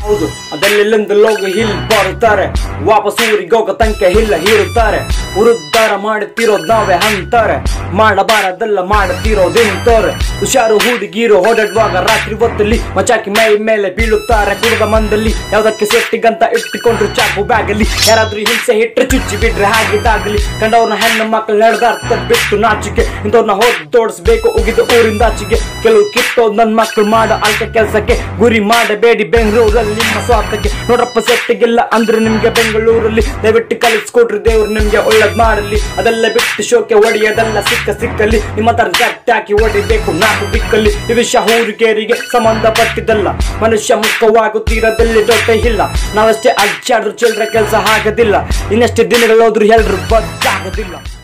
ಹೌದು ಅದೆಲ್ಲೆಲ್ಲಿಂದ ಲೋಗ ಹಿಲ್ ಬರುತ್ತಾರೆ ವಾಪಸ್ ಊರಿಗೆ ಹೋಗೋ ತನಕ ಹಿಲ್ಲ ಹೀರುತ್ತಾರೆ ಉರುದ್ಧಾರ ಮಾಡುತ್ತಿರೋದ್ ನಾವೇ ಅಂತಾರೆ ಮಾಡಬಾರದೆಲ್ಲ ಮಾಡುತ್ತಿರೋದು ಇಂತವ್ರೆ ಹುಷಾರು ಹುಡುಗಿರು ಓಡಾಡುವಾಗ ರಾತ್ರಿ ಹೊತ್ತಲ್ಲಿ ಮಚಾಕಿ ಮೈ ಮೇಲೆ ಬೀಳುತ್ತಾರೆ ಕುಡಿದ ಮಂದಲ್ಲಿ ಯಾವ್ದಕ್ಕೆ ಸೆಟ್ಟಿಗಂತ ಇಟ್ಟುಕೊಂಡ್ರು ಚಾಕು ಬ್ಯಾಗಲ್ಲಿ ಯಾರಾದ್ರೂ ಹಿಂಸೆ ಇಟ್ರೆ ಚುಚ್ಚಿ ಬಿಟ್ರೆ ಹಾಗಿದ್ದಾಗಲಿ ಕಂಡವ್ರನ್ನ ಹೆಣ್ಣು ಮಕ್ಕಳು ನಡೆದಾಡ್ತ ಬಿಟ್ಟು ನಾಚಿಕೆ ಇಂಥವ್ರನ್ನ ಹೋದ್ ತೋಡಿಸ್ಬೇಕು ಉಗಿದ ಊರಿಂದ ಆಚೆಗೆ ಕೆಲವು ಕಿತ್ತೋದ್ ನನ್ ಮಕ್ಕಳು ಮಾಡೋ ಅಲ್ಕ ಕೆಲ್ಸಕ್ಕೆ ಗುರಿ ಮಾಡಬೇಡಿ ಬೆಂಗಳೂರಲ್ಲಿ ನಿಮ್ಮ ಸ್ವಾರ್ಥಕ್ಕೆ ನೋಡ್ರಪ್ಪ ಸೆಟ್ಟಿಗಿಲ್ಲ ಅಂದ್ರೆ ನಿಮ್ಗೆ ಬೆಂಗಳೂರಲ್ಲಿ ದಯವಿಟ್ಟು ಕಲಿಸ್ಕೊಟ್ರಿ ದೇವ್ರು ನಿಮ್ಗೆ ಒಳ್ಳೇದ್ ಮಾಡಲಿ ಅದೆಲ್ಲ ಬಿಟ್ಟು ಶೋಕೆ ಒಡೆಯದೆಲ್ಲ ಸಿಕ್ಕ ಸಿಕ್ಕಲ್ಲಿ ನಿಮ್ಮ ತರ ಜಟ್ ಹಾಕಿ ಹೊಡಿಬೇಕು ನಾಲ್ಕು ದಿಕ್ಕಲ್ಲಿ ಈ ವಿಷಯ ಹೂರಿಕೆರಿಗೆ ಸಂಬಂಧಪಟ್ಟಿದ್ದಲ್ಲ ಮನುಷ್ಯ ಮುಖವಾಗುತ್ತೀರದಲ್ಲಿ ದೊಡ್ಡ ಇಲ್ಲ ನಾವಷ್ಟೇ ಅಜ್ಜಾಡ್ರು ಚಿಲ್ಡ್ರ ಕೆಲಸ ಆಗೋದಿಲ್ಲ ಇನ್ನೆಷ್ಟೇ ದಿನಗಳೋದ್ರು ಎಲ್ರು ಬದ್ದಾಗೋದಿಲ್ಲ